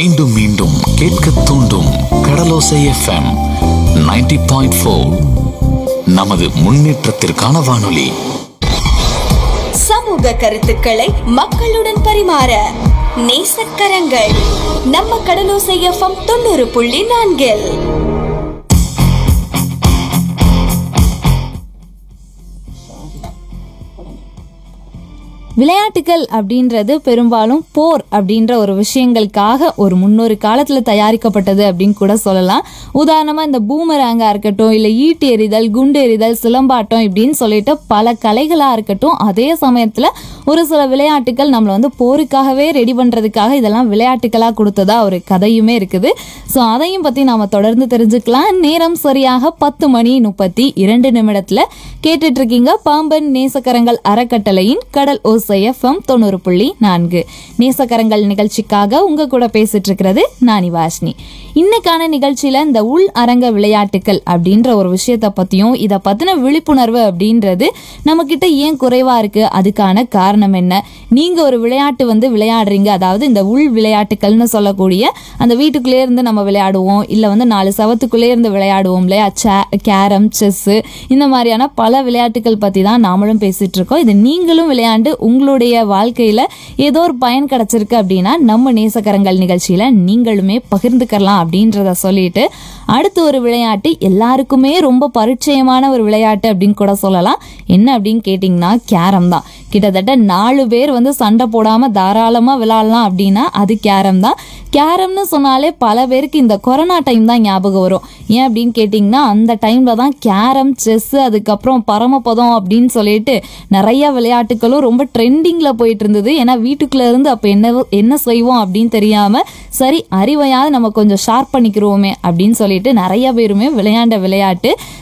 மீண்டும் மீண்டும் கேட்க தூண்டும் கடலோசை எஃப்எம் 90.4 பாயிண்ட் நமது முன்னேற்றத்திற்கான வானொலி சமூக கருத்துக்களை மக்களுடன் பரிமாற நேசக்கரங்கள் நம்ம கடலோசை எஃப்எம் தொண்ணூறு புள்ளி நான்கில் விளையாட்டுகள் அப்படின்றது பெரும்பாலும் போர் அப்படின்ற ஒரு விஷயங்களுக்காக ஒரு முன்னொரு காலத்தில் தயாரிக்கப்பட்டது அப்படின்னு கூட சொல்லலாம் உதாரணமாக இந்த பூமராங்கா இருக்கட்டும் இல்லை ஈட்டி எறிதல் குண்டு எறிதல் சிலம்பாட்டம் இப்படின்னு சொல்லிட்டு பல கலைகளாக இருக்கட்டும் அதே சமயத்தில் ஒரு சில விளையாட்டுகள் நம்மளை வந்து போருக்காகவே ரெடி பண்ணுறதுக்காக இதெல்லாம் விளையாட்டுகளாக கொடுத்ததா ஒரு கதையுமே இருக்குது ஸோ அதையும் பற்றி நாம் தொடர்ந்து தெரிஞ்சுக்கலாம் நேரம் சரியாக பத்து மணி முப்பத்தி இரண்டு நிமிடத்தில் கேட்டுட்டு இருக்கீங்க பாம்பன் நேசக்கரங்கள் அறக்கட்டளையின் கடல் ஓசை எஃப்எம் தொண்ணூறு புள்ளி நான்கு நேசக்கரங்கள் நிகழ்ச்சிக்காக உங்க கூட பேசிட்டு இருக்கிறது நானி வாஷ்னி இன்னைக்கான நிகழ்ச்சியில இந்த உள் அரங்க விளையாட்டுகள் அப்படின்ற ஒரு விஷயத்த பத்தியும் இதை பத்தின விழிப்புணர்வு அப்படின்றது நம்ம கிட்ட ஏன் குறைவா இருக்கு அதுக்கான காரணம் என்ன நீங்க ஒரு விளையாட்டு வந்து விளையாடுறீங்க அதாவது இந்த உள் விளையாட்டுகள்னு சொல்லக்கூடிய அந்த வீட்டுக்குள்ளே இருந்து நம்ம விளையாடுவோம் இல்ல வந்து நாலு சவத்துக்குள்ளே இருந்து விளையாடுவோம் இல்லையா கேரம் செஸ் இந்த மாதிரியான பல விளையாட்டுகள் பத்தி தான் நாமளும் பேசிட்டு இருக்கோம் இது நீங்களும் விளையாண்டு உங்களுடைய வாழ்க்கையில ஏதோ ஒரு பயன் கிடைச்சிருக்கு அப்படின்னா நம்ம நேசக்கரங்கள் நிகழ்ச்சியில நீங்களுமே பகிர்ந்துக்கலாம் அப்படின்றத சொல்லிட்டு அடுத்து ஒரு விளையாட்டு எல்லாருக்குமே ரொம்ப பரிச்சயமான ஒரு விளையாட்டு அப்படின்னு கூட சொல்லலாம் என்ன அப்படின்னு கேட்டிங்கன்னா கேரம் தான் கிட்டத்தட்ட நாலு பேர் வந்து சண்டை போடாம தாராளமா விளையாடலாம் அப்படின்னா அது கேரம் தான் கேரம்னு சொன்னாலே பல பேருக்கு இந்த கொரோனா டைம் தான் ஞாபகம் வரும் ஏன் அப்படின்னு கேட்டிங்கன்னா அந்த டைம்ல தான் கேரம் செஸ் அதுக்கப்புறம் பரமபதம் அப்படின்னு சொல்லிட்டு நிறைய விளையாட்டுகளும் ரொம்ப ட்ரெண்டிங்ல போயிட்டு இருந்தது ஏன்னா வீட்டுக்குள்ள இருந்து அப்போ என்ன என்ன செய்வோம் அப்படின்னு தெரியாம சரி அறிவையாவது நம்ம கொஞ்சம் ஷார்ப் பண்ணிக்கிறோமே அப்படின்னு சொல்லிட்டு நிறைய பேருமே விளையாண்ட விளையாட்டு